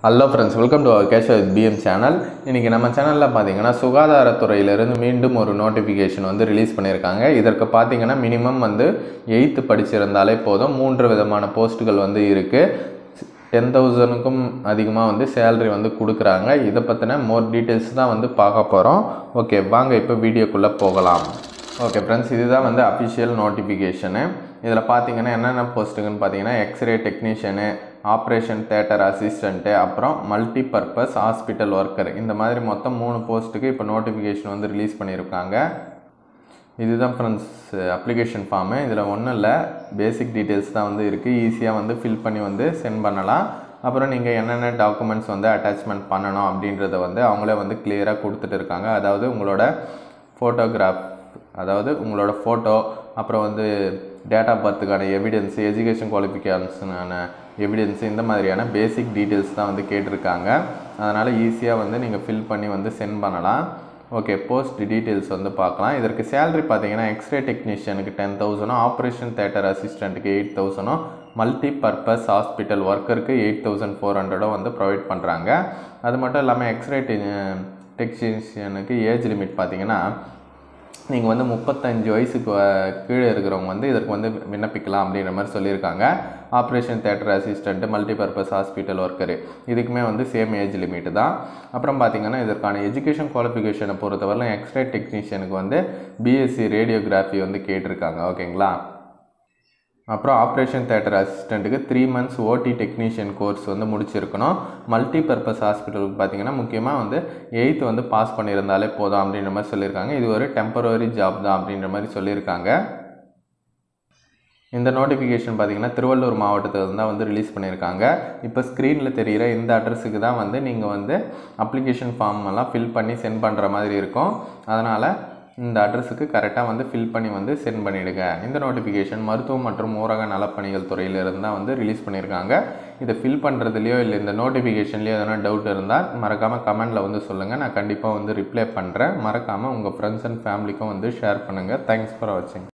hello friends welcome to our cash PM channel இன்றைக்கி நம்ம சேனலில் பார்த்தீங்கன்னா சுகாதாரத்துறையிலிருந்து மீண்டும் ஒரு நோட்டிஃபிகேஷன் வந்து ரிலீஸ் பண்ணியிருக்காங்க இதற்கு பார்த்தீங்கன்னா மினிமம் வந்து எயித்து படிச்சிருந்தாலே போதும் மூன்று விதமான போஸ்ட்டுகள் வந்து இருக்குது டென் தௌசண்ட்க்கும் அதிகமாக வந்து சேலரி வந்து கொடுக்குறாங்க இதை பற்றின மோர் டீட்டெயில்ஸ் தான் வந்து பார்க்க போகிறோம் ஓகே வாங்க இப்போ வீடியோக்குள்ளே போகலாம் ஓகே ஃப்ரெண்ட்ஸ் இதுதான் வந்து அஃபிஷியல் நோட்டிஃபிகேஷனு இதில் பார்த்தீங்கன்னா என்னென்ன போஸ்ட்டுங்கன்னு பார்த்தீங்கன்னா x-ray technician operation theatre assistant அப்புறம் மல்டி பர்பஸ் ஹாஸ்பிட்டல் ஒர்க்கர் இந்த மாதிரி மொத்தம் மூணு போஸ்ட்டுக்கு இப்போ நோட்டிஃபிகேஷன் வந்து ரிலீஸ் பண்ணியிருக்காங்க இதுதான் ஃப்ரெண்ட்ஸ் அப்ளிகேஷன் ஃபார்மு இதில் ஒன்றும் இல்லை பேசிக் டீட்டெயில்ஸ் தான் வந்து இருக்குது ஈஸியாக வந்து ஃபில் பண்ணி வந்து சென்ட் பண்ணலாம் அப்புறம் நீங்கள் என்னென்ன டாக்குமெண்ட்ஸ் வந்து அட்டாச்மெண்ட் பண்ணணும் அப்படின்றத வந்து அவங்களே வந்து கிளியராக கொடுத்துட்டு இருக்காங்க அதாவது உங்களோட ஃபோட்டோகிராஃப் அதாவது உங்களோட ஃபோட்டோ அப்புறம் வந்து டேட் ஆஃப் பர்த்துக்கான எவிடன்ஸ் எஜுகேஷன் குவாலிஃபிகேஷனான எவிடன்ஸ் இந்த மாதிரியான பேசிக் டீட்டெயில்ஸ் தான் வந்து கேட்டிருக்காங்க அதனால் ஈஸியாக வந்து நீங்கள் ஃபில் பண்ணி வந்து சென்ட் பண்ணலாம் ஓகே போஸ்ட் டீட்டெயில்ஸ் வந்து பார்க்கலாம் இதற்கு சேலரி பார்த்தீங்கன்னா எக்ஸ்ரே டெக்னீஷியனுக்கு டென் தௌசண்டும் ஆப்ரேஷன் தேட்டர் அசிஸ்டண்ட்டுக்கு எயிட் தௌசண்டும் மல்டி பர்பஸ் ஹாஸ்பிட்டல் ஒர்க்கருக்கு எயிட் தௌசண்ட் ஃபோர் ஹண்ட்ரடும் வந்து ப்ரொவைட் பண்ணுறாங்க அது மட்டும் இல்லாமல் எக்ஸ்ரே டெக்னீஷியனுக்கு ஏஜ் லிமிட் பார்த்தீங்கன்னா நீங்கள் வந்து முப்பத்தஞ்சு வயசுக்கு வ- கீழே இருக்கிறவங்க வந்து இதற்கு வந்து விண்ணப்பிக்கலாம் அப்படின்ற மாதிரி சொல்லியிருக்காங்க operation theatre assistant multipurpose hospital worker இதுக்குமே வந்து சேம் ஏஜ் லிமிட் தான் அப்புறம் பார்த்தீங்கன்னா இதற்கான எஜுகேஷன் குவாலிஃபிகேஷனை பொறுத்தவரையிலும் எக்ஸ்ரே டெக்னீஷியனுக்கு வந்து பிஎஸ்சி ரேடியோகிராஃபி வந்து கேட்டிருக்காங்க ஓகேங்களா அப்புறம் ஆப்ரேஷன் தேட்டர் அசிஸ்டண்ட்டுக்கு three months OT technician course வந்து முடிச்சிருக்கணும் மல்டி பர்பஸ் ஹாஸ்பிட்டலுக்கு பார்த்தீங்கன்னா முக்கியமாக வந்து எயித்து வந்து பாஸ் பண்ணியிருந்தாலே போதும் அப்படின்ற மாதிரி சொல்லியிருக்காங்க இது ஒரு டெம்பரரி ஜாப் தான் அப்படின்ற மாதிரி சொல்லியிருக்காங்க இந்த நோட்டிஃபிகேஷன் பார்த்தீங்கன்னா திருவள்ளூர் மாவட்டத்தில் தான் வந்து ரிலீஸ் பண்ணியிருக்காங்க இப்போ ஸ்க்ரீனில் தெரிகிற இந்த அட்ரஸுக்கு தான் வந்து நீங்கள் வந்து அப்ளிகேஷன் ஃபார்ம் எல்லாம் ஃபில் பண்ணி சென்ட் பண்ணுற மாதிரி இருக்கும் அதனால் இந்த அட்ரஸுக்கு கரெக்டாக வந்து ஃபில் பண்ணி வந்து சென்ட் பண்ணிவிடுங்க இந்த நோட்டிஃபிகேஷன் மருத்துவம் மற்றும் ஊரக நலப்பணிகள் துறையிலிருந்து தான் வந்து ரிலீஸ் பண்ணியிருக்காங்க இதை ஃபில் பண்ணுறதுலையோ இல்லை இந்த நோட்டிஃபிகேஷன்லையோ எதனா டவுட் இருந்தால் மறக்காமல் கமெண்டில் வந்து சொல்லுங்கள் நான் கண்டிப்பாக வந்து ரிப்ளை பண்ணுறேன் மறக்காமல் உங்கள் ஃப்ரெண்ட்ஸ் அண்ட் ஃபேமிலிக்கும் வந்து ஷேர் பண்ணுங்கள் தேங்க்ஸ் ஃபார் வாட்சிங்